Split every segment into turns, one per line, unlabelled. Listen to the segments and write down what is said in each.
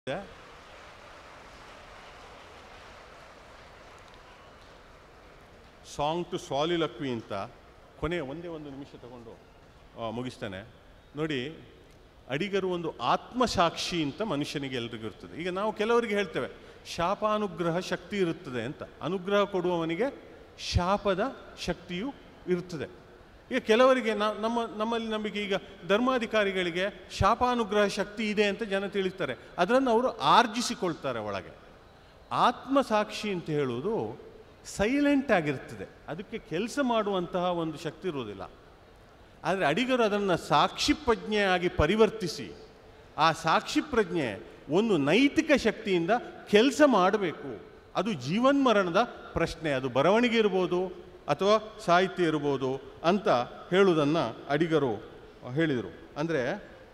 song to ಸಾಲಿಲಕ್ವಿ ಅಂತ ಕೊನೆ ಒಂದೇ ಒಂದು ನಿಮಿಷ ತಗೊಂಡು ಆ, ಮುಗಿಸ್ತೇನೆ ನೋಡಿ ಅಡಿಗರು ಒಂದು ಆತ್ಮಸಾಕ್ಷಿ ಅಂತ ಮನುಷ್ಯನಿಗೆ ಎಲ್ರಿಗೂ ಇರ್ತದೆ ಈಗ ನಾವು ಕೆಲವರಿಗೆ ಹೇಳ್ತೇವೆ ಶಾಪಾನುಗ್ರಹ ಶಕ್ತಿ ಇರುತ್ತದೆ ಅಂತ ಅನುಗ್ರಹ ಕೊಡುವವನಿಗೆ ಶಾಪದ ಶಕ್ತಿಯು ಇರುತ್ತದೆ ಈಗ ಕೆಲವರಿಗೆ ನಾವು ನಮ್ಮ ನಮ್ಮಲ್ಲಿ ನಂಬಿಕೆ ಈಗ ಧರ್ಮಾಧಿಕಾರಿಗಳಿಗೆ ಶಾಪಾನುಗ್ರಹ ಶಕ್ತಿ ಇದೆ ಅಂತ ಜನ ತಿಳಿಸ್ತಾರೆ ಅದನ್ನು ಅವರು ಆರ್ಜಿಸಿಕೊಳ್ತಾರೆ ಒಳಗೆ ಆತ್ಮಸಾಕ್ಷಿ ಅಂತ ಹೇಳುವುದು ಸೈಲೆಂಟ್ ಆಗಿರ್ತದೆ ಅದಕ್ಕೆ ಕೆಲಸ ಮಾಡುವಂತಹ ಒಂದು ಶಕ್ತಿ ಇರುವುದಿಲ್ಲ ಆದರೆ ಅಡಿಗರು ಅದನ್ನು ಸಾಕ್ಷಿ ಪ್ರಜ್ಞೆಯಾಗಿ ಪರಿವರ್ತಿಸಿ ಆ ಸಾಕ್ಷಿ ಪ್ರಜ್ಞೆ ಒಂದು ನೈತಿಕ ಶಕ್ತಿಯಿಂದ ಕೆಲಸ ಮಾಡಬೇಕು ಅದು ಜೀವನ್ಮರಣದ ಪ್ರಶ್ನೆ ಅದು ಬರವಣಿಗೆ ಇರ್ಬೋದು ಅಥವಾ ಸಾಹಿತ್ಯ ಇರ್ಬೋದು ಅಂತ ಹೇಳುವುದನ್ನು ಅಡಿಗರು ಹೇಳಿದರು ಅಂದರೆ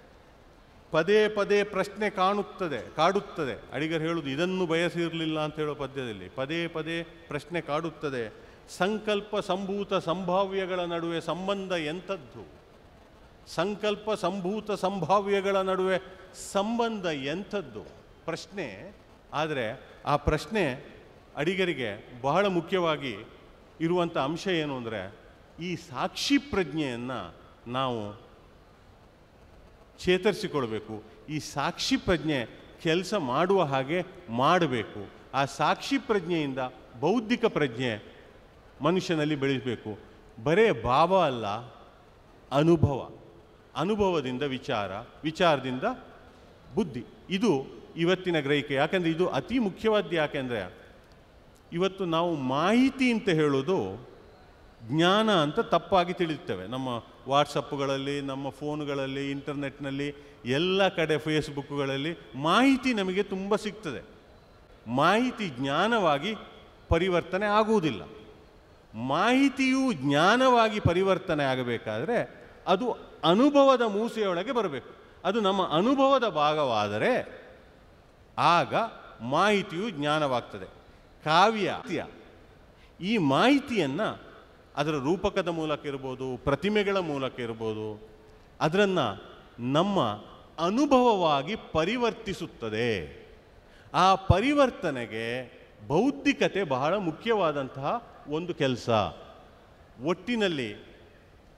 ಪದೇ ಪದೇ ಪ್ರಶ್ನೆ ಕಾಣುತ್ತದೆ ಕಾಡುತ್ತದೆ ಅಡಿಗರು ಹೇಳುವುದು ಇದನ್ನು ಬಯಸಿರಲಿಲ್ಲ ಅಂತ ಹೇಳೋ ಪದ್ಯದಲ್ಲಿ ಪದೇ ಪದೇ ಪ್ರಶ್ನೆ ಕಾಡುತ್ತದೆ ಸಂಕಲ್ಪ ಸಂಭೂತ ಸಂಭಾವ್ಯಗಳ ನಡುವೆ ಸಂಬಂಧ ಎಂಥದ್ದು ಸಂಕಲ್ಪ ಸಂಭೂತ ಸಂಭಾವ್ಯಗಳ ನಡುವೆ ಸಂಬಂಧ ಎಂಥದ್ದು ಪ್ರಶ್ನೆ ಆದರೆ ಆ ಪ್ರಶ್ನೆ ಅಡಿಗರಿಗೆ ಬಹಳ ಮುಖ್ಯವಾಗಿ ಇರುವಂಥ ಅಂಶ ಏನು ಅಂದರೆ ಈ ಸಾಕ್ಷಿ ಪ್ರಜ್ಞೆಯನ್ನು ನಾವು ಚೇತರಿಸಿಕೊಳ್ಬೇಕು ಈ ಸಾಕ್ಷಿ ಪ್ರಜ್ಞೆ ಕೆಲಸ ಮಾಡುವ ಹಾಗೆ ಮಾಡಬೇಕು ಆ ಸಾಕ್ಷಿ ಪ್ರಜ್ಞೆಯಿಂದ ಬೌದ್ಧಿಕ ಪ್ರಜ್ಞೆ ಮನುಷ್ಯನಲ್ಲಿ ಬೆಳೆಸಬೇಕು ಬರೇ ಭಾವ ಅಲ್ಲ ಅನುಭವ ಅನುಭವದಿಂದ ವಿಚಾರ ವಿಚಾರದಿಂದ ಬುದ್ಧಿ ಇದು ಇವತ್ತಿನ ಗ್ರಹಿಕೆ ಯಾಕೆಂದರೆ ಇದು ಅತಿ ಮುಖ್ಯವಾದ್ದು ಯಾಕೆಂದರೆ ಇವತ್ತು ನಾವು ಮಾಹಿತಿ ಅಂತ ಹೇಳೋದು ಜ್ಞಾನ ಅಂತ ತಪ್ಪಾಗಿ ತಿಳಿಸ್ತೇವೆ ನಮ್ಮ ವಾಟ್ಸಪ್ಗಳಲ್ಲಿ ನಮ್ಮ ಫೋನ್ಗಳಲ್ಲಿ ಇಂಟರ್ನೆಟ್ನಲ್ಲಿ ಎಲ್ಲ ಕಡೆ ಫೇಸ್ಬುಕ್ಗಳಲ್ಲಿ ಮಾಹಿತಿ ನಮಗೆ ತುಂಬ ಸಿಗ್ತದೆ ಮಾಹಿತಿ ಜ್ಞಾನವಾಗಿ ಪರಿವರ್ತನೆ ಆಗುವುದಿಲ್ಲ ಮಾಹಿತಿಯು ಜ್ಞಾನವಾಗಿ ಪರಿವರ್ತನೆ ಆಗಬೇಕಾದ್ರೆ ಅದು ಅನುಭವದ ಮೂಸೆಯೊಳಗೆ ಬರಬೇಕು ಅದು ನಮ್ಮ ಅನುಭವದ ಭಾಗವಾದರೆ ಆಗ ಮಾಹಿತಿಯು ಜ್ಞಾನವಾಗ್ತದೆ ಕಾವ್ಯ ಈ ಮಾಹಿತಿಯನ್ನು ಅದರ ರೂಪಕದ ಮೂಲಕ ಇರ್ಬೋದು ಪ್ರತಿಮೆಗಳ ಮೂಲಕ ಇರ್ಬೋದು ಅದನ್ನು ನಮ್ಮ ಅನುಭವವಾಗಿ ಪರಿವರ್ತಿಸುತ್ತದೆ ಆ ಪರಿವರ್ತನೆಗೆ ಬೌದ್ಧಿಕತೆ ಬಹಳ ಮುಖ್ಯವಾದಂತಹ ಒಂದು ಕೆಲಸ ಒಟ್ಟಿನಲ್ಲಿ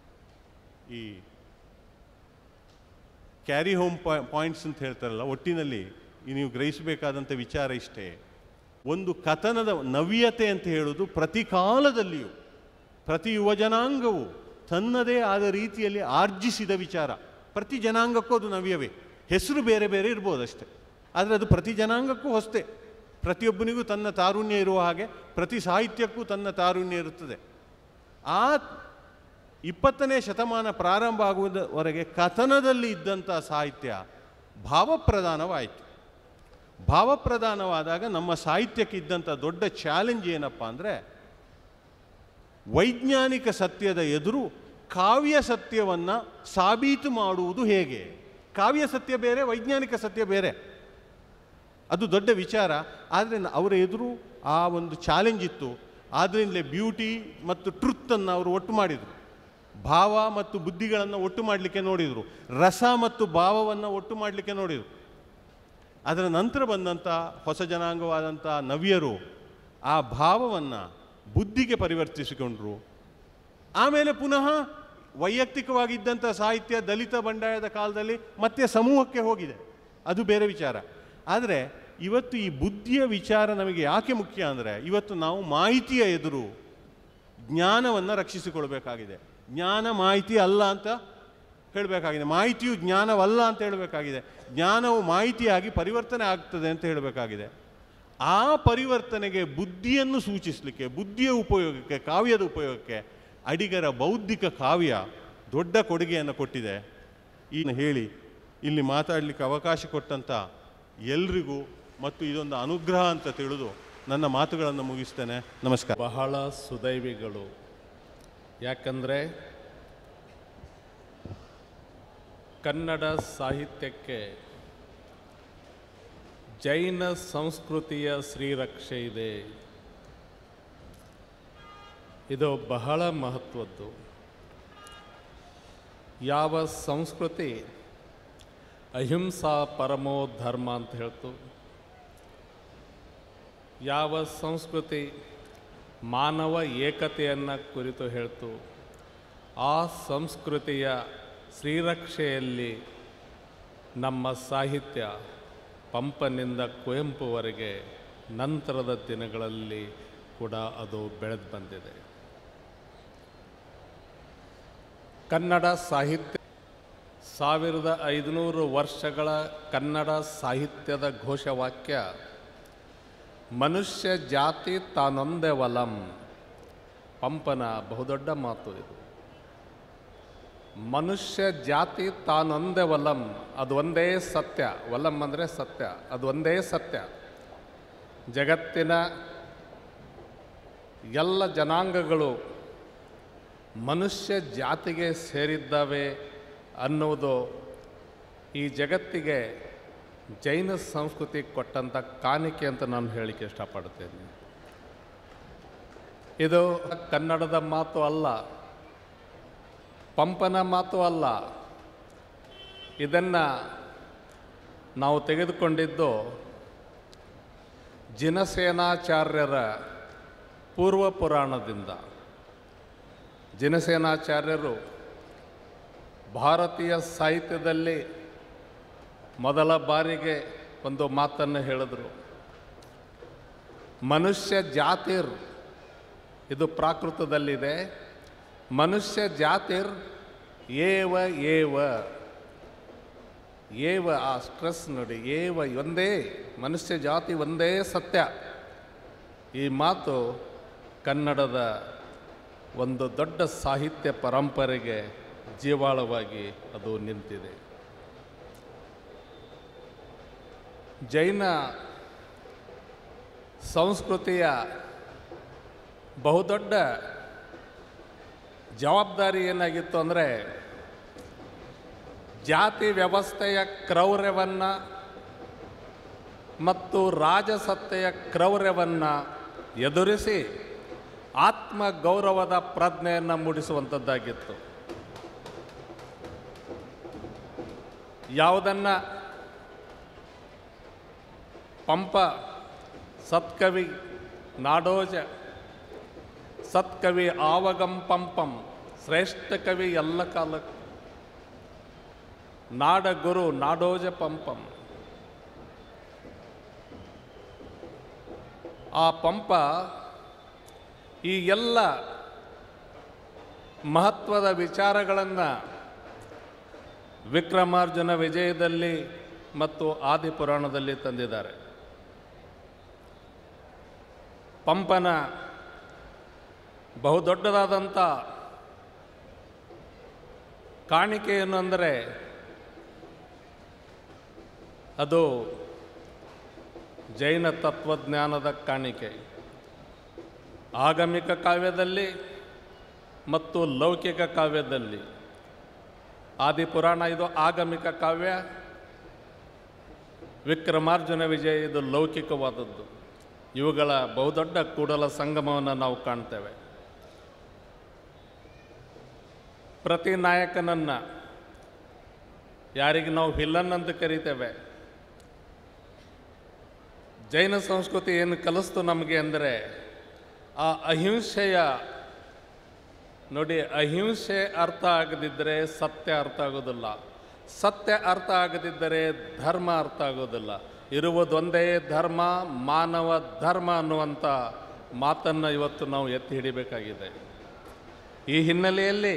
ಈ ಕ್ಯಾರಿ ಹೋಮ್ ಪಾಯಿಂಟ್ಸ್ ಅಂತ ಹೇಳ್ತಾರಲ್ಲ ಒಟ್ಟಿನಲ್ಲಿ ಈ ನೀವು ಗ್ರಹಿಸಬೇಕಾದಂಥ ವಿಚಾರ ಇಷ್ಟೇ ಒಂದು ಕಥನದ ನವ್ಯತೆ ಅಂತ ಹೇಳುವುದು ಪ್ರತಿ ಕಾಲದಲ್ಲಿಯೂ ಪ್ರತಿ ಯುವಜನಾಂಗವು ತನ್ನದೇ ಆದ ರೀತಿಯಲ್ಲಿ ಆರ್ಜಿಸಿದ ವಿಚಾರ ಪ್ರತಿ ಜನಾಂಗಕ್ಕೂ ಅದು ನವ್ಯವೇ ಹೆಸರು ಬೇರೆ ಬೇರೆ ಇರ್ಬೋದಷ್ಟೆ ಆದರೆ ಅದು ಪ್ರತಿ ಜನಾಂಗಕ್ಕೂ ಹೊಸತೆ ಪ್ರತಿಯೊಬ್ಬನಿಗೂ ತನ್ನ ತಾರುಣ್ಯ ಇರುವ ಹಾಗೆ ಪ್ರತಿ ಸಾಹಿತ್ಯಕ್ಕೂ ತನ್ನ ತಾರುಣ್ಯ ಇರುತ್ತದೆ ಆ ಇಪ್ಪತ್ತನೇ ಶತಮಾನ ಪ್ರಾರಂಭ ಆಗುವುದವರೆಗೆ ಕಥನದಲ್ಲಿ ಇದ್ದಂಥ ಸಾಹಿತ್ಯ ಭಾವಪ್ರಧಾನವಾಯಿತು ಭಾವಪ್ರಧಾನವಾದಾಗ ನಮ್ಮ ಸಾಹಿತ್ಯಕ್ಕೆ ಇದ್ದಂಥ ದೊಡ್ಡ ಚಾಲೆಂಜ್ ಏನಪ್ಪ ಅಂದರೆ ವೈಜ್ಞಾನಿಕ ಸತ್ಯದ ಎದುರು ಕಾವ್ಯ ಸತ್ಯವನ್ನು ಸಾಬೀತು ಮಾಡುವುದು ಹೇಗೆ ಕಾವ್ಯ ಸತ್ಯ ಬೇರೆ ವೈಜ್ಞಾನಿಕ ಸತ್ಯ ಬೇರೆ ಅದು ದೊಡ್ಡ ವಿಚಾರ ಆದರೆ ಅವರ ಎದುರು ಆ ಒಂದು ಚಾಲೆಂಜ್ ಇತ್ತು ಆದ್ದರಿಂದಲೇ ಬ್ಯೂಟಿ ಮತ್ತು ಟ್ರುತ್ತನ್ನು ಅವರು ಒಟ್ಟು ಮಾಡಿದರು ಭಾವ ಮತ್ತು ಬುದ್ಧಿಗಳನ್ನು ಒಟ್ಟು ಮಾಡಲಿಕ್ಕೆ ನೋಡಿದರು ರಸ ಮತ್ತು ಭಾವವನ್ನು ಒಟ್ಟು ಮಾಡಲಿಕ್ಕೆ ನೋಡಿದರು ಅದರ ನಂತರ ಬಂದಂಥ ಹೊಸ ಜನಾಂಗವಾದಂಥ ನವ್ಯರು ಆ ಭಾವವನ್ನು ಬುದ್ಧಿಗೆ ಪರಿವರ್ತಿಸಿಕೊಂಡ್ರು ಆಮೇಲೆ ಪುನಃ ವೈಯಕ್ತಿಕವಾಗಿದ್ದಂಥ ಸಾಹಿತ್ಯ ದಲಿತ ಬಂಡಾಯದ ಕಾಲದಲ್ಲಿ ಮತ್ತೆ ಸಮೂಹಕ್ಕೆ ಹೋಗಿದೆ ಅದು ಬೇರೆ ವಿಚಾರ ಆದರೆ ಇವತ್ತು ಈ ಬುದ್ಧಿಯ ವಿಚಾರ ನಮಗೆ ಯಾಕೆ ಮುಖ್ಯ ಅಂದರೆ ಇವತ್ತು ನಾವು ಮಾಹಿತಿಯ ಎದುರು ಜ್ಞಾನವನ್ನು ರಕ್ಷಿಸಿಕೊಳ್ಬೇಕಾಗಿದೆ ಜ್ಞಾನ ಮಾಹಿತಿ ಅಲ್ಲ ಅಂತ ಹೇಳಬೇಕಾಗಿದೆ ಮಾಹಿತಿಯು ಜ್ಞಾನವಲ್ಲ ಅಂತ ಹೇಳಬೇಕಾಗಿದೆ ಜ್ಞಾನವು ಮಾಹಿತಿಯಾಗಿ ಪರಿವರ್ತನೆ ಆಗ್ತದೆ ಅಂತ ಹೇಳಬೇಕಾಗಿದೆ ಆ ಪರಿವರ್ತನೆಗೆ ಬುದ್ಧಿಯನ್ನು ಸೂಚಿಸಲಿಕ್ಕೆ ಬುದ್ಧಿಯ ಉಪಯೋಗಕ್ಕೆ ಕಾವ್ಯದ ಉಪಯೋಗಕ್ಕೆ ಅಡಿಗರ ಬೌದ್ಧಿಕ ಕಾವ್ಯ ದೊಡ್ಡ ಕೊಡುಗೆಯನ್ನು ಕೊಟ್ಟಿದೆ ಈ ಹೇಳಿ ಇಲ್ಲಿ ಮಾತಾಡಲಿಕ್ಕೆ ಅವಕಾಶ ಕೊಟ್ಟಂಥ ಎಲ್ರಿಗೂ ಮತ್ತು ಇದೊಂದು ಅನುಗ್ರಹ ಅಂತ ತಿಳಿದು ನನ್ನ ಮಾತುಗಳನ್ನು ಮುಗಿಸ್ತೇನೆ ನಮಸ್ಕಾರ
ಬಹಳ ಸುದೈವಿಗಳು ಯಾಕಂದರೆ ಕನ್ನಡ ಸಾಹಿತ್ಯಕ್ಕೆ ಜೈನ ಸಂಸ್ಕೃತಿಯ ಶ್ರೀರಕ್ಷೆ ಇದೆ ಇದು ಬಹಳ ಮಹತ್ವದ್ದು ಯಾವ ಸಂಸ್ಕೃತಿ ಅಹಿಂಸಾ ಪರಮೋ ಧರ್ಮ ಅಂತ ಹೇಳ್ತು ಯಾವ ಸಂಸ್ಕೃತಿ ಮಾನವ ಏಕತೆಯನ್ನು ಕುರಿತು ಹೇಳ್ತು ಆ ಸಂಸ್ಕೃತಿಯ ಶ್ರೀರಕ್ಷೆಯಲ್ಲಿ ನಮ್ಮ ಸಾಹಿತ್ಯ ಪಂಪನಿಂದ ಕುವೆಂಪುವರೆಗೆ ನಂತರದ ದಿನಗಳಲ್ಲಿ ಕೂಡ ಅದು ಬೆಳೆದು ಬಂದಿದೆ ಕನ್ನಡ ಸಾಹಿತ್ಯ ಸಾವಿರದ ಐದುನೂರು ವರ್ಷಗಳ ಕನ್ನಡ ಸಾಹಿತ್ಯದ ಘೋಷವಾಕ್ಯ ಮನುಷ್ಯ ಜಾತಿ ತಾನೊಂದೇ ವಲಂ ಪಂಪನ ಬಹುದೊಡ್ಡ ಮಾತು ಇದು ಮನುಷ್ಯ ಜಾತಿ ತಾನೊಂದೇ ವಲಂ ಅದು ಒಂದೇ ಸತ್ಯ ವಲಂ ಅಂದರೆ ಸತ್ಯ ಅದು ಒಂದೇ ಸತ್ಯ ಜಗತ್ತಿನ ಎಲ್ಲ ಜನಾಂಗಗಳು ಮನುಷ್ಯ ಜಾತಿಗೆ ಸೇರಿದ್ದಾವೆ ಅನ್ನುವುದು ಈ ಜಗತ್ತಿಗೆ ಜೈನ ಸಂಸ್ಕೃತಿ ಕೊಟ್ಟಂಥ ಕಾಣಿಕೆ ಅಂತ ನಾನು ಹೇಳಲಿಕ್ಕೆ ಇಷ್ಟಪಡ್ತೇನೆ ಇದು ಕನ್ನಡದ ಮಾತು ಅಲ್ಲ ಪಂಪನ ಮಾತು ಅಲ್ಲ ಇದನ್ನು ನಾವು ತೆಗೆದುಕೊಂಡಿದ್ದು ಜಿನಸೇನಾಚಾರ್ಯರ ಪೂರ್ವ ಪುರಾಣದಿಂದ ಜಿನಸೇನಾಚಾರ್ಯರು ಭಾರತೀಯ ಸಾಹಿತ್ಯದಲ್ಲಿ ಮೊದಲ ಬಾರಿಗೆ ಒಂದು ಮಾತನ್ನು ಹೇಳಿದರು ಮನುಷ್ಯ ಜಾತಿರ್ ಇದು ಪ್ರಾಕೃತದಲ್ಲಿದೆ ಮನುಷ್ಯ ಜಾತಿರ್ ಏವ ಏವ ಏವ ಆ ಸ್ಟ್ರೆಸ್ ನೋಡಿ ಏವ ಒಂದೇ ಮನುಷ್ಯ ಜಾತಿ ಒಂದೇ ಸತ್ಯ ಈ ಮಾತು ಕನ್ನಡದ ಒಂದು ದೊಡ್ಡ ಸಾಹಿತ್ಯ ಪರಂಪರೆಗೆ ಜೀವಾಳವಾಗಿ ಅದು ನಿಂತಿದೆ ಜೈನ ಸಂಸ್ಕೃತಿಯ ಬಹುದೊಡ್ಡ ಜವಾಬ್ದಾರಿ ಏನಾಗಿತ್ತು ಅಂದರೆ ಜಾತಿ ವ್ಯವಸ್ಥೆಯ ಕ್ರೌರ್ಯವನ್ನು ಮತ್ತು ರಾಜಸತ್ತೆಯ ಕ್ರೌರ್ಯವನ್ನು ಎದುರಿಸಿ ಆತ್ಮ ಗೌರವದ ಪ್ರಜ್ಞೆಯನ್ನು ಮೂಡಿಸುವಂಥದ್ದಾಗಿತ್ತು ಯಾವುದನ್ನು ಪಂಪ ಸತ್ಕವಿ ನಾಡೋಜ ಸತ್ಕವಿ ಆವಗಂ ಪಂಪಂ ಶ್ರೇಷ್ಠ ಕವಿ ಎಲ್ಲ ಕಾಲಕ್ಕೂ ನಾಡಗುರು ನಾಡೋಜ ಪಂಪಂ ಆ ಪಂಪ ಈ ಎಲ್ಲ ಮಹತ್ವದ ವಿಚಾರಗಳನ್ನು ವಿಕ್ರಮಾರ್ಜುನ ವಿಜಯದಲ್ಲಿ ಮತ್ತು ಆದಿಪುರಾಣದಲ್ಲಿ ತಂದಿದ್ದಾರೆ ಪಂಪನ ಬಹುದೊಡ್ಡದಾದಂಥ ಕಾಣಿಕೆ ಏನು ಅಂದರೆ ಅದು ಜೈನ ತತ್ವಜ್ಞಾನದ ಕಾಣಿಕೆ ಆಗಮಿಕ ಕಾವ್ಯದಲ್ಲಿ ಮತ್ತು ಲೌಕಿಕ ಕಾವ್ಯದಲ್ಲಿ ಆದಿಪುರಾಣ ಇದು ಆಗಮಿಕ ಕಾವ್ಯ ವಿಕ್ರಮಾರ್ಜುನ ವಿಜಯ ಇದು ಲೌಕಿಕವಾದದ್ದು ಇವುಗಳ ಬಹುದೊಡ್ಡ ಕೂಡಲ ಸಂಗಮವನ್ನು ನಾವು ಕಾಣ್ತೇವೆ ಪ್ರತಿ ನಾಯಕನನ್ನು ಯಾರಿಗೆ ನಾವು ವಿಲ್ಲನ್ ಅಂತ ಕರಿತೇವೆ ಜೈನ ಸಂಸ್ಕೃತಿ ಏನು ಕಲಿಸ್ತು ನಮಗೆ ಅಂದರೆ ಆ ಅಹಿಂಸೆಯ ನೋಡಿ ಅಹಿಂಸೆ ಅರ್ಥ ಆಗದಿದ್ದರೆ ಸತ್ಯ ಅರ್ಥ ಆಗೋದಿಲ್ಲ ಸತ್ಯ ಅರ್ಥ ಆಗದಿದ್ದರೆ ಧರ್ಮ ಅರ್ಥ ಆಗೋದಿಲ್ಲ ಇರುವುದೊಂದೇ ಧರ್ಮ ಮಾನವ ಧರ್ಮ ಅನ್ನುವಂಥ ಮಾತನ್ನು ಇವತ್ತು ನಾವು ಎತ್ತಿ ಹಿಡಿಬೇಕಾಗಿದೆ ಈ ಹಿನ್ನೆಲೆಯಲ್ಲಿ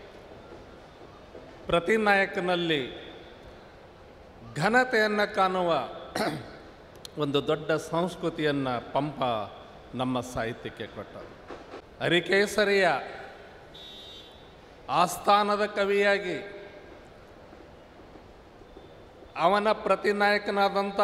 ಪ್ರತಿ ನಾಯಕನಲ್ಲಿ ಘನತೆಯನ್ನು ಕಾಣುವ ಒಂದು ದೊಡ್ಡ ಸಂಸ್ಕೃತಿಯನ್ನು ಪಂಪ ನಮ್ಮ ಸಾಹಿತ್ಯಕ್ಕೆ ಕೊಟ್ಟ ಅರಿಕೇಸರಿಯ ಆಸ್ಥಾನದ ಕವಿಯಾಗಿ ಅವನ ಪ್ರತಿನಾಯಕನಾದಂಥ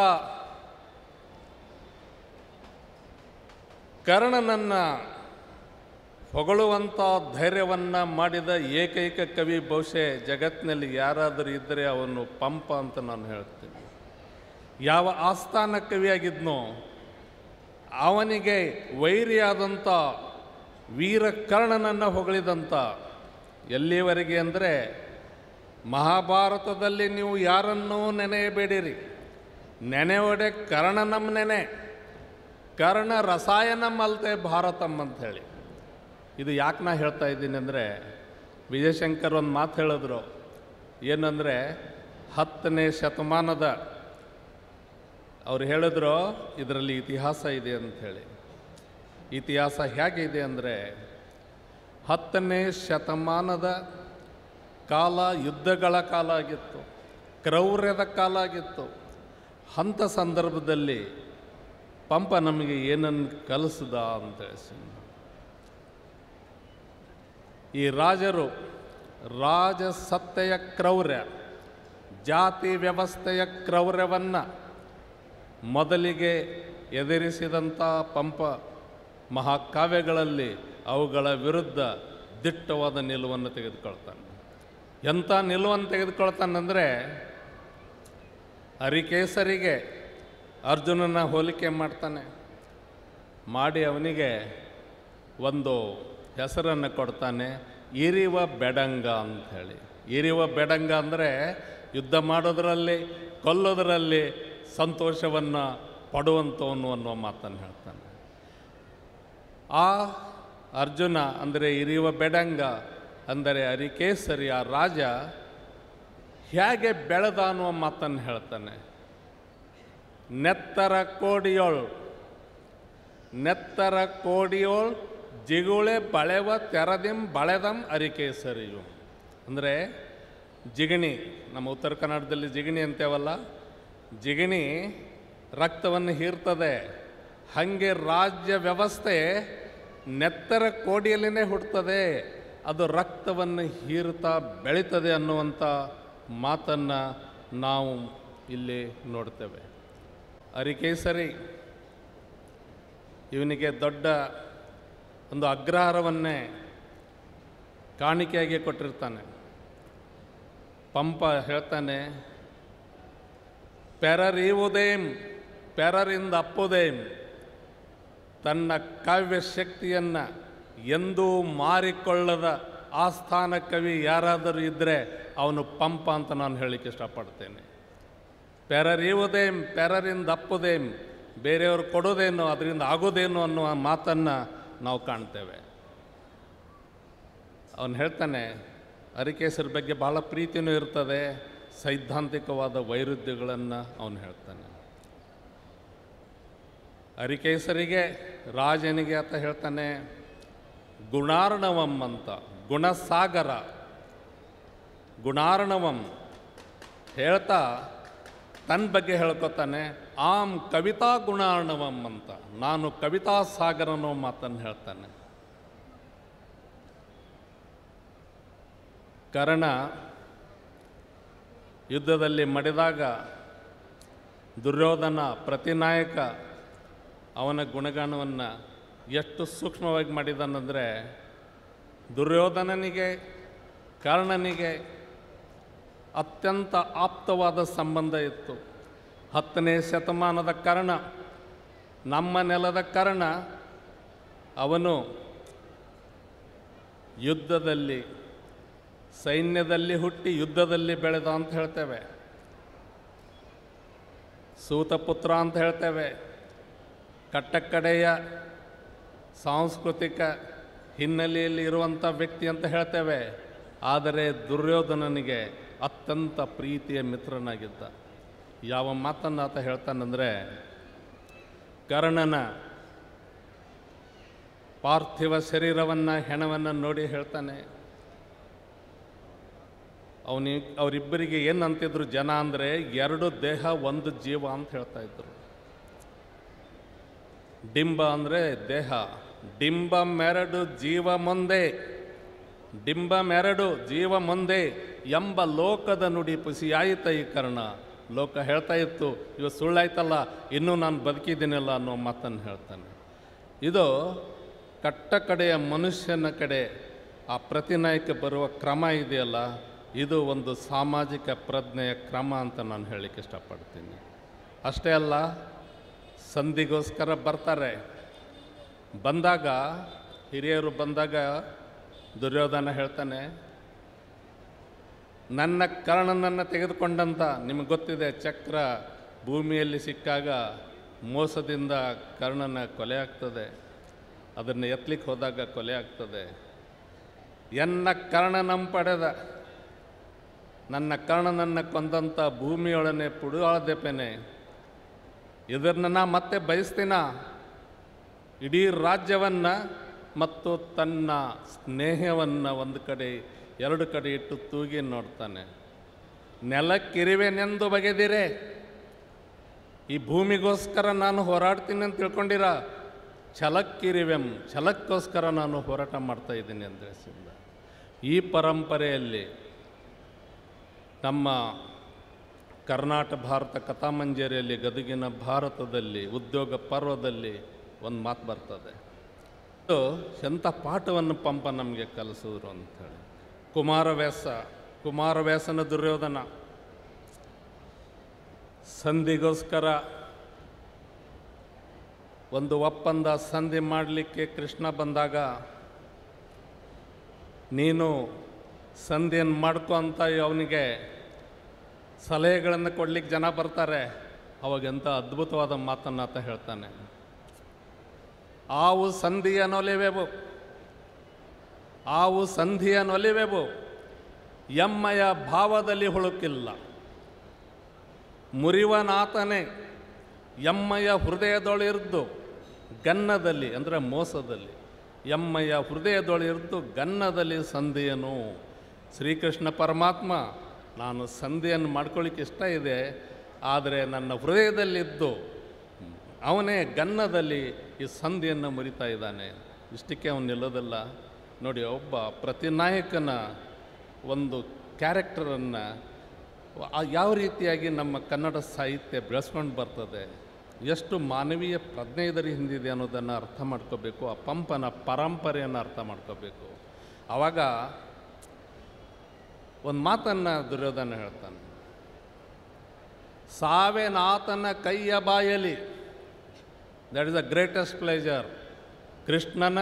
ಕರ್ಣನನ್ನು ಹೊಗಳುವಂಥ ಧೈರ್ಯವನ್ನು ಮಾಡಿದ ಏಕೈಕ ಕವಿ ಬಹುಶಃ ಜಗತ್ತಿನಲ್ಲಿ ಯಾರಾದರೂ ಇದ್ದರೆ ಅವನು ಪಂಪ ಅಂತ ನಾನು ಹೇಳ್ತೀನಿ ಯಾವ ಆಸ್ಥಾನ ಕವಿಯಾಗಿದ್ನೋ ಅವನಿಗೆ ವೈರಿಯಾದಂಥ ವೀರಕರ್ಣನನ್ನು ಹೊಗಳಿದಂಥ ಎಲ್ಲಿವರೆಗೆ ಅಂದರೆ ಮಹಾಭಾರತದಲ್ಲಿ ನೀವು ಯಾರನ್ನೂ ನೆನೆಯಬೇಡಿರಿ ನೆನೆಯೊಡೆ ಕರ್ಣನಂ ನೆನೆ ಕರ್ಣ ರಸಾಯನಂ ಅಲ್ತೆ ಭಾರತಂ ಅಂತ ಹೇಳಿ ಇದು ಯಾಕೆ ನಾ ಹೇಳ್ತಾ ಇದ್ದೀನಿ ಅಂದರೆ ವಿಜಯಶಂಕರ್ ಒಂದು ಮಾತು ಹೇಳಿದ್ರು ಏನಂದರೆ ಹತ್ತನೇ ಶತಮಾನದ ಅವ್ರು ಹೇಳಿದ್ರು ಇದರಲ್ಲಿ ಇತಿಹಾಸ ಇದೆ ಅಂಥೇಳಿ ಇತಿಹಾಸ ಹೇಗಿದೆ ಅಂದರೆ ಹತ್ತನೇ ಶತಮಾನದ ಕಾಲ ಯುದ್ಧಗಳ ಕಾಲ ಆಗಿತ್ತು ಕ್ರೌರ್ಯದ ಕಾಲ ಆಗಿತ್ತು ಅಂಥ ಸಂದರ್ಭದಲ್ಲಿ ಪಂಪ ನಮಗೆ ಏನನ್ನು ಕಲಿಸ್ದ ಅಂತ ಹೇಳಿ ಈ ರಾಜರು ರಾಜಸತ್ತೆಯ ಕ್ರೌರ್ಯ ಜಾತಿ ವ್ಯವಸ್ಥೆಯ ಕ್ರೌರ್ಯವನ್ನು ಮೊದಲಿಗೆ ಎದುರಿಸಿದಂಥ ಪಂಪ ಮಹಾಕಾವ್ಯಗಳಲ್ಲಿ ಅವುಗಳ ವಿರುದ್ಧ ದಿಟ್ಟವಾದ ನಿಲುವನ್ನು ತೆಗೆದುಕೊಳ್ತಾನೆ ಎಂಥ ನಿಲುವನ್ನು ತೆಗೆದುಕೊಳ್ತಾನಂದರೆ ಹರಿಕೇಸರಿಗೆ ಅರ್ಜುನನ ಹೋಲಿಕೆ ಮಾಡ್ತಾನೆ ಮಾಡಿ ಅವನಿಗೆ ಒಂದು ಹೆಸರನ್ನು ಕೊಡ್ತಾನೆ ಇರಿವ ಬೆಡಂಗ ಅಂತ ಹೇಳಿ ಇರಿವ ಬೆಡಂಗ ಅಂದರೆ ಯುದ್ಧ ಮಾಡೋದರಲ್ಲಿ ಕೊಲ್ಲೋದರಲ್ಲಿ ಸಂತೋಷವನ್ನು ಪಡುವಂಥವನು ಅನ್ನುವ ಮಾತನ್ನು ಹೇಳ್ತಾನೆ ಆ ಅರ್ಜುನ ಅಂದರೆ ಇರಿಯುವ ಬೆಡಂಗ ಅಂದರೆ ಅರಿಕೇಸರಿ ಆ ರಾಜ ಹೇಗೆ ಬೆಳೆದ ಅನ್ನುವ ಮಾತನ್ನು ಹೇಳ್ತಾನೆ ನೆತ್ತರ ಕೋಡಿಯೋಳ್ ನೆತ್ತರ ಕೋಡಿಯೋಳ್ ಜಿಗುಳೆ ಬಳೆವ ತೆರದಿಂ ಬಳೆದಂ ಅರಿಕೇಸರಿಯು ಅಂದರೆ ಜಿಗಣಿ ನಮ್ಮ ಉತ್ತರ ಕನ್ನಡದಲ್ಲಿ ಜಿಗಣಿ ಅಂತೇವಲ್ಲ ಜಿಗಣಿ ರಕ್ತವನ್ನು ಹೀರ್ತದೆ ಹಾಗೆ ರಾಜ್ಯ ವ್ಯವಸ್ಥೆ ನೆತ್ತರ ಕೋಡಿಯಲ್ಲಿನೇ ಹುಟ್ಟುತ್ತದೆ ಅದು ರಕ್ತವನ್ನು ಹೀರ್ತಾ ಬೆಳೀತದೆ ಅನ್ನುವಂಥ ಮಾತನ್ನು ನಾವು ಇಲ್ಲಿ ನೋಡ್ತೇವೆ ಅರಿಕೇಸರಿ ಇವನಿಗೆ ದೊಡ್ಡ ಒಂದು ಅಗ್ರಹಾರವನ್ನೇ ಕಾಣಿಕೆಯಾಗಿ ಕೊಟ್ಟಿರ್ತಾನೆ ಪಂಪ ಹೇಳ್ತಾನೆ ಪೆರರಿಯುವುದೇಂ ಪೆರರಿಂದ ಅಪ್ಪುದೇಂ ತನ್ನ ಕಾವ್ಯ ಶಕ್ತಿಯನ್ನು ಎಂದೂ ಮಾರಿಕೊಳ್ಳದ ಆಸ್ಥಾನ ಕವಿ ಯಾರಾದರೂ ಇದ್ದರೆ ಅವನು ಪಂಪ ಅಂತ ನಾನು ಹೇಳಲಿಕ್ಕೆ ಇಷ್ಟಪಡ್ತೇನೆ ಪೆರರಿಯುವುದೇಂ ಪೆರರಿಂದ ಅಪ್ಪುದೇಂ ಬೇರೆಯವರು ಕೊಡೋದೇನು ಅದರಿಂದ ಆಗೋದೇನು ಅನ್ನುವ ಮಾತನ್ನು ನಾವು ಕಾಣ್ತೇವೆ ಅವನು ಹೇಳ್ತಾನೆ ಅರಿಕೇಸರ ಬಗ್ಗೆ ಭಾಳ ಪ್ರೀತಿನೂ ಇರ್ತದೆ ಸೈದ್ಧಾಂತಿಕವಾದ ವೈರುಧ್ಯಗಳನ್ನು ಅವನು ಹೇಳ್ತಾನೆ ಅರಿಕೇಸರಿಗೆ ರಾಜನಿಗೆ ಅಂತ ಹೇಳ್ತಾನೆ ಗುಣಾರ್ಣವಂ ಅಂತ ಗುಣಸಾಗರ ಗುಣಾರ್ಣವಂ ಹೇಳ್ತಾ ತನ್ನ ಬಗ್ಗೆ ಹೇಳ್ಕೊತಾನೆ ಆಮ್ ಕವಿತಾ ಗುಣಾರ್ಣವಂ ಅಂತ ನಾನು ಕವಿತಾ ಸಾಗರ ಅನ್ನೋ ಮಾತನ್ನು ಹೇಳ್ತಾನೆ ಕರ್ಣ ಯುದ್ಧದಲ್ಲಿ ಮಡಿದಾಗ ದುರ್ಯೋಧನ ಪ್ರತಿನಾಯಕ ಅವನ ಗುಣಗಾನವನ್ನು ಎಷ್ಟು ಸೂಕ್ಷ್ಮವಾಗಿ ಮಾಡಿದಾನಂದರೆ ದುರ್ಯೋಧನನಿಗೆ ಕರ್ಣನಿಗೆ ಅತ್ಯಂತ ಆಪ್ತವಾದ ಸಂಬಂಧ ಇತ್ತು ಹತ್ತನೇ ಶತಮಾನದ ಕರ್ಣ ನಮ್ಮ ನೆಲದ ಕರ್ಣ ಅವನು ಯುದ್ಧದಲ್ಲಿ ಸೈನ್ಯದಲ್ಲಿ ಹುಟ್ಟಿ ಯುದ್ಧದಲ್ಲಿ ಬೆಳೆದ ಅಂತ ಹೇಳ್ತೇವೆ ಸೂತಪುತ್ರ ಅಂತ ಹೇಳ್ತೇವೆ ಕಟ್ಟಕಡೆಯ ಸಾಂಸ್ಕೃತಿಕ ಹಿನ್ನೆಲೆಯಲ್ಲಿ ಇರುವಂಥ ವ್ಯಕ್ತಿ ಅಂತ ಹೇಳ್ತೇವೆ ಆದರೆ ದುರ್ಯೋಧನನಿಗೆ ಅತ್ಯಂತ ಪ್ರೀತಿಯ ಮಿತ್ರನಾಗಿದ್ದ ಯಾವ ಮಾತನ್ನು ಆತ ಹೇಳ್ತಾನಂದರೆ ಕರ್ಣನ ಪಾರ್ಥಿವ ಶರೀರವನ್ನು ಹೆಣವನ್ನು ನೋಡಿ ಹೇಳ್ತಾನೆ ಅವನಿ ಅವರಿಬ್ಬರಿಗೆ ಏನು ಅಂತಿದ್ರು ಜನ ಅಂದರೆ ಎರಡು ದೇಹ ಒಂದು ಜೀವ ಅಂತ ಹೇಳ್ತಾ ಇದ್ರು ಡಿಂಬ ಅಂದರೆ ದೇಹ ಡಿಂಬ ಮೆರಡು ಜೀವ ಮುಂದೆ ಡಿಂಬ ಮೆರಡು ಜೀವ ಮುಂದೆ ಎಂಬ ಲೋಕದ ನುಡಿ ಪುಸಿಯಾಯಿತ ಈ ಕರ್ಣ ಲೋಕ ಹೇಳ್ತಾ ಇತ್ತು ಇವ ಸುಳ್ಳಾಯ್ತಲ್ಲ ಇನ್ನೂ ನಾನು ಬದುಕಿದ್ದೀನಲ್ಲ ಅನ್ನೋ ಮಾತನ್ನು ಹೇಳ್ತಾನೆ ಇದು ಕಟ್ಟ ಕಡೆಯ ಮನುಷ್ಯನ ಕಡೆ ಆ ಪ್ರತಿನಾಯಕ ಬರುವ ಕ್ರಮ ಇದೆಯಲ್ಲ ಇದು ಒಂದು ಸಾಮಾಜಿಕ ಪ್ರಜ್ಞೆಯ ಕ್ರಮ ಅಂತ ನಾನು ಹೇಳಲಿಕ್ಕೆ ಇಷ್ಟಪಡ್ತೀನಿ ಅಷ್ಟೇ ಅಲ್ಲ ಸಂಧಿಗೋಸ್ಕರ ಬರ್ತಾರೆ ಬಂದಾಗ ಹಿರಿಯರು ಬಂದಾಗ ದುರ್ಯೋಧನ ಹೇಳ್ತಾನೆ ನನ್ನ ಕರ್ಣನನ್ನು ತೆಗೆದುಕೊಂಡಂಥ ನಿಮಗೆ ಗೊತ್ತಿದೆ ಚಕ್ರ ಭೂಮಿಯಲ್ಲಿ ಸಿಕ್ಕಾಗ ಮೋಸದಿಂದ ಕರ್ಣನ ಕೊಲೆ ಆಗ್ತದೆ ಅದನ್ನು ಎತ್ತಲಿಕ್ಕೆ ಹೋದಾಗ ಕೊಲೆ ಆಗ್ತದೆ ಎನ್ನ ಕರ್ಣನಂ ಪಡೆದ ನನ್ನ ಕರ್ಣನನ್ನು ಕೊಂದಂಥ ಭೂಮಿಯೊಳನೆ ಪುಡುವಾಳದೆಪೆನೆ ಇದನ್ನು ನಾ ಮತ್ತೆ ಬಯಸ್ತೀನ ಇಡೀ ರಾಜ್ಯವನ್ನು ಮತ್ತು ತನ್ನ ಸ್ನೇಹವನ್ನು ಒಂದು ಕಡೆ ಎರಡು ಕಡೆ ಇಟ್ಟು ತೂಗಿ ನೋಡ್ತಾನೆ ನೆಲಕ್ಕಿರಿವೆನೆಂದು ಬಗೆದಿರೆ ಈ ಭೂಮಿಗೋಸ್ಕರ ನಾನು ಹೋರಾಡ್ತೀನಿ ಅಂತ ತಿಳ್ಕೊಂಡಿರ ಛಲಕ್ಕಿರಿವೆಂ ಛಲಕ್ಕೋಸ್ಕರ ನಾನು ಹೋರಾಟ ಮಾಡ್ತಾ ಇದ್ದೀನಿ ಅಂದ್ರೆಸಿಂದ ಈ ಪರಂಪರೆಯಲ್ಲಿ ನಮ್ಮ ಕರ್ನಾಟಕ ಭಾರತ ಕಥಾಮಂಜರಿಯಲ್ಲಿ ಗದುಗಿನ ಭಾರತದಲ್ಲಿ ಉದ್ಯೋಗ ಪರ್ವದಲ್ಲಿ ಒಂದು ಮಾತು ಬರ್ತದೆ ಇದು ಎಂಥ ಪಾಠವನ್ನು ಪಂಪ ನಮಗೆ ಕಲಿಸಿದ್ರು ಅಂಥೇಳಿ ಕುಮಾರವ್ಯಾಸ ಕುಮಾರವ್ಯಾಸನ ದುರ್ಯೋಧನ ಸಂಧಿಗೋಸ್ಕರ ಒಂದು ಒಪ್ಪಂದ ಸಂಧಿ ಮಾಡಲಿಕ್ಕೆ ಕೃಷ್ಣ ಬಂದಾಗ ನೀನು ಸಂಧಿಯನ್ನು ಮಾಡ್ಕೊ ಅಂತ ಅವನಿಗೆ ಸಲಹೆಗಳನ್ನು ಕೊಡ್ಲಿಕ್ಕೆ ಜನ ಬರ್ತಾರೆ ಅವಾಗ ಎಂಥ ಅದ್ಭುತವಾದ ಮಾತನ್ನು ಆತ ಹೇಳ್ತಾನೆ ಆವು ಸಂಧಿಯ ನೊಲಿವೆವು ಆವು ಸಂಧಿಯ ನೊಲಿವೆವು ಎಮ್ಮಯ ಭಾವದಲ್ಲಿ ಹುಳುಕಿಲ್ಲ ಮುರಿವನಾತನೇ ಎಮ್ಮಯ ಹೃದಯದೊಳಿರ್ದು ಗನ್ನದಲ್ಲಿ ಅಂದರೆ ಮೋಸದಲ್ಲಿ ಎಮ್ಮಯ ಹೃದಯದೊಳಿರ್ದು ಗನ್ನದಲ್ಲಿ ಸಂಧಿಯನು ಶ್ರೀಕೃಷ್ಣ ಪರಮಾತ್ಮ ನಾನು ಸಂಧಿಯನ್ನು ಮಾಡ್ಕೊಳ್ಳಿಕ್ಕೆ ಇಷ್ಟ ಇದೆ ಆದರೆ ನನ್ನ ಹೃದಯದಲ್ಲಿದ್ದು ಅವನೇ ಗನ್ನದಲ್ಲಿ ಈ ಸಂಧಿಯನ್ನು ಮುರಿತಾ ಇದ್ದಾನೆ ಇಷ್ಟಕ್ಕೆ ಅವನು ನಿಲ್ಲೋದಿಲ್ಲ ನೋಡಿ ಒಬ್ಬ ಪ್ರತಿನಾಯಕನ ಒಂದು ಕ್ಯಾರೆಕ್ಟರನ್ನು ಯಾವ ರೀತಿಯಾಗಿ ನಮ್ಮ ಕನ್ನಡ ಸಾಹಿತ್ಯ ಬೆಳೆಸ್ಕೊಂಡು ಬರ್ತದೆ ಎಷ್ಟು ಮಾನವೀಯ ಪ್ರಜ್ಞೆ ಇದರ ಹಿಂದಿದೆ ಅನ್ನೋದನ್ನು ಅರ್ಥ ಮಾಡ್ಕೋಬೇಕು ಆ ಪಂಪನ ಪರಂಪರೆಯನ್ನು ಅರ್ಥ ಮಾಡ್ಕೋಬೇಕು ಆವಾಗ ಒಂದು ಮಾತನ್ನು ದುರ್ಯೋಧನ ಹೇಳ್ತಾನೆ ಸಾವೇನಾತನ ಕೈಯ ಬಾಯಲಿ that is the greatest pleasure ಕೃಷ್ಣನ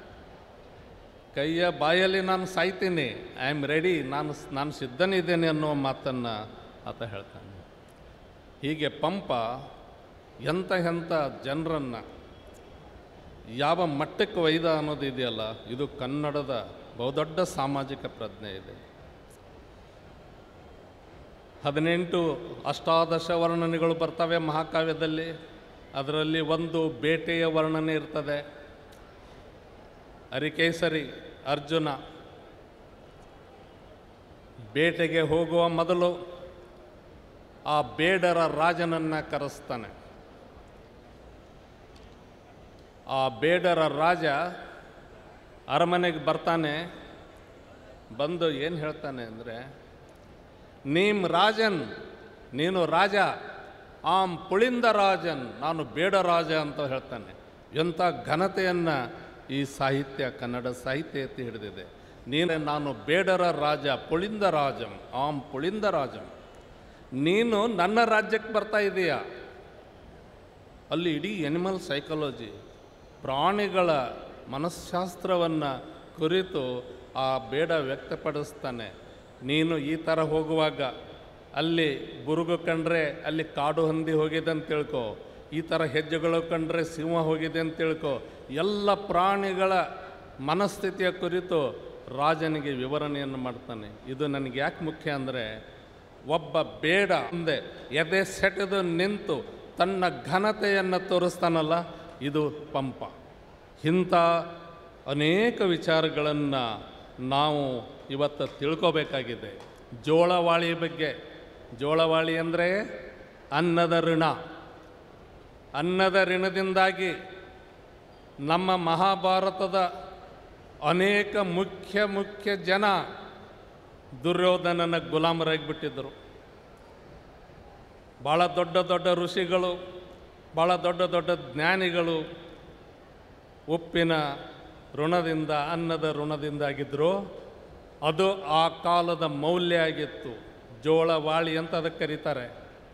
ಕೈಯ ಬಾಯಲ್ಲಿ ನಾನು ಸಾಯ್ತೀನಿ ಐ ಆಮ್ ರೆಡಿ ನಾನು ನಾನು ಸಿದ್ಧನಿದ್ದೇನೆ ಅನ್ನೋ ಮಾತನ್ನು ಆತ ಹೇಳ್ತಾನೆ ಹೀಗೆ ಪಂಪ ಎಂಥ ಎಂಥ ಜನರನ್ನು ಯಾವ ಮಟ್ಟಕ್ಕೆ ಒಯ್ದ ಅನ್ನೋದು ಇದೆಯಲ್ಲ ಇದು ಕನ್ನಡದ ಬಹುದೊಡ್ಡ ಸಾಮಾಜಿಕ ಪ್ರಜ್ಞೆ ಇದೆ ಹದಿನೆಂಟು ಅಷ್ಟಾದಶ ವರ್ಣನೆಗಳು ಬರ್ತವೆ ಮಹಾಕಾವ್ಯದಲ್ಲಿ ಅದರಲ್ಲಿ ಒಂದು ಬೇಟೆಯ ವರ್ಣನೆ ಇರ್ತದೆ ಅರಿಕೇಸರಿ ಅರ್ಜುನ ಬೇಟೆಗೆ ಹೋಗುವ ಮೊದಲು ಆ ಬೇಡರ ರಾಜನನ್ನು ಕರೆಸ್ತಾನೆ ಆ ಬೇಡರ ರಾಜ ಅರಮನೆಗೆ ಬರ್ತಾನೆ ಬಂದು ಏನು ಹೇಳ್ತಾನೆ ಅಂದರೆ ನೀಮ್ ರಾಜನ್ ನೀನು ರಾಜ ಆಮ್ ಪುಳಿಂದ ರಾಜನ್ ನಾನು ಬೇಡ ರಾಜ ಅಂತ ಹೇಳ್ತಾನೆ ಎಂಥ ಘನತೆಯನ್ನು ಈ ಸಾಹಿತ್ಯ ಕನ್ನಡ ಸಾಹಿತ್ಯ ಎತ್ತಿ ಹಿಡಿದಿದೆ ನೀನು ನಾನು ಬೇಡರ ರಾಜ ಪುಳಿಂದ ರಾಜಂ ಆಮ್ ಪುಳಿಂದ ರಾಜಂ ನೀನು ನನ್ನ ರಾಜ್ಯಕ್ಕೆ ಬರ್ತಾ ಇದೀಯಾ ಅಲ್ಲಿ ಇಡೀ ಎನಿಮಲ್ ಸೈಕಾಲಜಿ ಪ್ರಾಣಿಗಳ ಮನಃಶಾಸ್ತ್ರವನ್ನು ಕುರಿತು ಆ ಬೇಡ ವ್ಯಕ್ತಪಡಿಸ್ತಾನೆ ನೀನು ಈ ಥರ ಹೋಗುವಾಗ ಅಲ್ಲಿ ಬುರುಗು ಕಂಡ್ರೆ ಅಲ್ಲಿ ಕಾಡು ಹಂದಿ ಹೋಗಿದೆ ಅಂತ ತಿಳ್ಕೊ ಈ ಥರ ಹೆಜ್ಜೆಗಳು ಕಂಡ್ರೆ ಸಿಂಹ ಹೋಗಿದೆ ಅಂತ ತಿಳ್ಕೊ ಎಲ್ಲ ಪ್ರಾಣಿಗಳ ಮನಸ್ಥಿತಿಯ ಕುರಿತು ರಾಜನಿಗೆ ವಿವರಣೆಯನ್ನು ಮಾಡ್ತಾನೆ ಇದು ನನಗೆ ಯಾಕೆ ಮುಖ್ಯ ಅಂದರೆ ಒಬ್ಬ ಬೇಡ ಮುಂದೆ ಎದೆ ಸೆಟೆದು ನಿಂತು ತನ್ನ ಘನತೆಯನ್ನು ತೋರಿಸ್ತಾನಲ್ಲ ಇದು ಪಂಪ ಇಂಥ ಅನೇಕ ವಿಚಾರಗಳನ್ನು ನಾವು ಇವತ್ತು ತಿಳ್ಕೋಬೇಕಾಗಿದೆ ಜೋಳವಾಳಿ ಬಗ್ಗೆ ಜೋಳವಾಳಿ ಅಂದರೆ ಅನ್ನದ ಋಣ ಅನ್ನದ ಋಣದಿಂದಾಗಿ ನಮ್ಮ ಮಹಾಭಾರತದ ಅನೇಕ ಮುಖ್ಯ ಮುಖ್ಯ ಜನ ದುರ್ಯೋಧನನ ಗುಲಾಮರಾಗಿಬಿಟ್ಟಿದ್ದರು ಭಾಳ ದೊಡ್ಡ ದೊಡ್ಡ ಋಷಿಗಳು ಭಾಳ ದೊಡ್ಡ ದೊಡ್ಡ ಜ್ಞಾನಿಗಳು ಉಪ್ಪಿನ ಋಣದಿಂದ ಅನ್ನದ ಋಣದಿಂದಾಗಿದ್ದರು ಅದು ಆ ಕಾಲದ ಮೌಲ್ಯ ಆಗಿತ್ತು ಜೋಳವಾಳಿ ಅಂತ ಅದಕ್ಕೆ ಕರೀತಾರೆ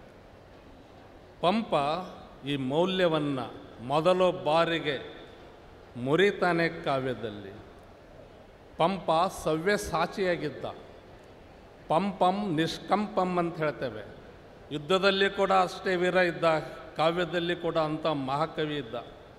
ಪಂಪ ಈ ಮೌಲ್ಯವನ್ನು ಮೊದಲು ಬಾರಿಗೆ ಮುರಿತಾನೆ ಕಾವ್ಯದಲ್ಲಿ ಪಂಪ ಸವ್ಯಸಾಚಿಯಾಗಿದ್ದ ಪಂಪಂ ನಿಷ್ಕಂಪಂ ಅಂತ ಹೇಳ್ತೇವೆ ಯುದ್ಧದಲ್ಲಿ ಕೂಡ ಅಷ್ಟೇ ವೀರ ಇದ್ದ ಕಾವ್ಯದಲ್ಲಿ ಕೂಡ ಅಂಥ ಮಹಾಕವಿ ಇದ್ದ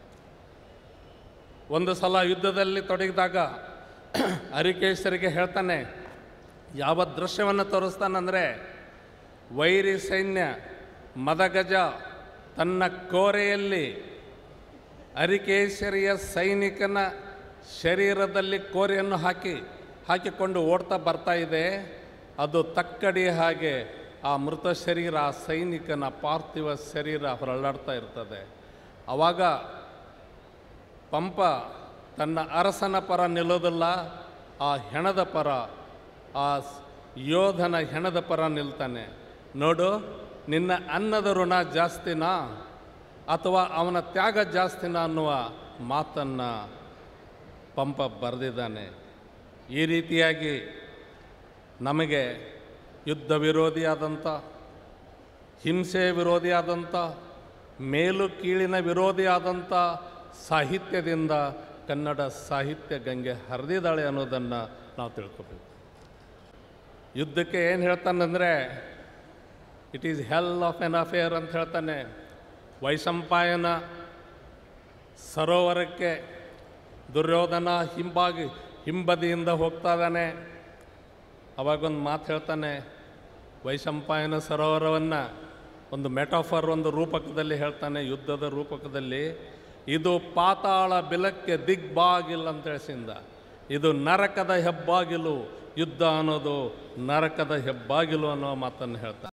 ಒಂದು ಸಲ ಯುದ್ಧದಲ್ಲಿ ತೊಡಗಿದಾಗ ಹರಿಕೇಶರಿಗೆ ಹೇಳ್ತಾನೆ ಯಾವ ದೃಶ್ಯವನ್ನು ತೋರಿಸ್ತಾನಂದರೆ ವೈರಿ ಸೈನ್ಯ ಮದಗಜ ತನ್ನ ಕೋರೆಯಲ್ಲಿ ಅರಿಕೇಸರಿಯ ಸೈನಿಕನ ಶರೀರದಲ್ಲಿ ಕೋರೆಯನ್ನು ಹಾಕಿ ಹಾಕಿಕೊಂಡು ಓಡ್ತಾ ಬರ್ತಾ ಇದೆ ಅದು ತಕ್ಕಡಿ ಹಾಗೆ ಆ ಮೃತ ಶರೀರ ಆ ಸೈನಿಕನ ಪಾರ್ಥಿವ ಶರೀರ ಹೊರಳಾಡ್ತಾ ಇರ್ತದೆ ಆವಾಗ ಪಂಪ ತನ್ನ ಅರಸನ ಪರ ನಿಲ್ಲೋದಿಲ್ಲ ಆ ಹೆಣದ ಪರ ಆ ಸ್- ಯೋಧನ ಹೆಣದ ಪರ ನಿಲ್ತಾನೆ ನೋಡು ನಿನ್ನ ಅನ್ನದ ಋಣ ಜಾಸ್ತಿನಾ ಅಥವಾ ಅವನ ತ್ಯಾಗ ಜಾಸ್ತಿನ ಅನ್ನುವ ಮಾತನ್ನು ಪಂಪ ಬರೆದಿದ್ದಾನೆ ಈ ರೀತಿಯಾಗಿ ನಮಗೆ ಯುದ್ಧ ವಿರೋಧಿಯಾದಂಥ ಹಿಂಸೆ ವಿರೋಧಿಯಾದಂಥ ಮೇಲು ಕೀಳಿನ ವಿರೋಧಿಯಾದಂಥ ಸಾಹಿತ್ಯದಿಂದ ಕನ್ನಡ ಸಾಹಿತ್ಯ ಗಂಗೆ ಹರಿದಿದ್ದಾಳೆ ಅನ್ನೋದನ್ನು ನಾವು ತಿಳ್ಕೊಬೇಕು ಯುದ್ಧಕ್ಕೆ ಏನು ಹೇಳ್ತಾನಂದರೆ it is hell of an affair ಅಂತ ಹೇಳ್ತಾನೆ ವೈಶಂಪಾಯನ ಸರೋವರಕ್ಕೆ ದುರ್ಯೋಧನ ಹಿಂಬಾಗಿ ಹಿಂಬದಿಯಿಂದ ಹೋಗ್ತಾ ಇದ್ದಾನೆ ಅವಾಗೊಂದು ಮಾತು ಹೇಳ್ತಾನೆ ವೈಶಂಪಾಯನ ಸರೋವರವನ್ನು ಒಂದು ಮೆಟಾಫರ್ ಒಂದು ರೂಪಕದಲ್ಲಿ ಹೇಳ್ತಾನೆ ಯುದ್ಧದ ರೂಪಕದಲ್ಲಿ ಇದು ಪಾತಾಳ ಬಿಲಕ್ಕೆ ದಿಗ್ಬಾಗಿಲ್ ಅಂತ ಹೇಳಿಸಿಂದ ಇದು ನರಕದ ಹೆಬ್ಬಾಗಿಲು ಯುದ್ಧ ಅನ್ನೋದು ನರಕದ ಹೆಬ್ಬಾಗಿಲು ಅನ್ನೋ ಮಾತನ್ನು ಹೇಳ್ತಾನೆ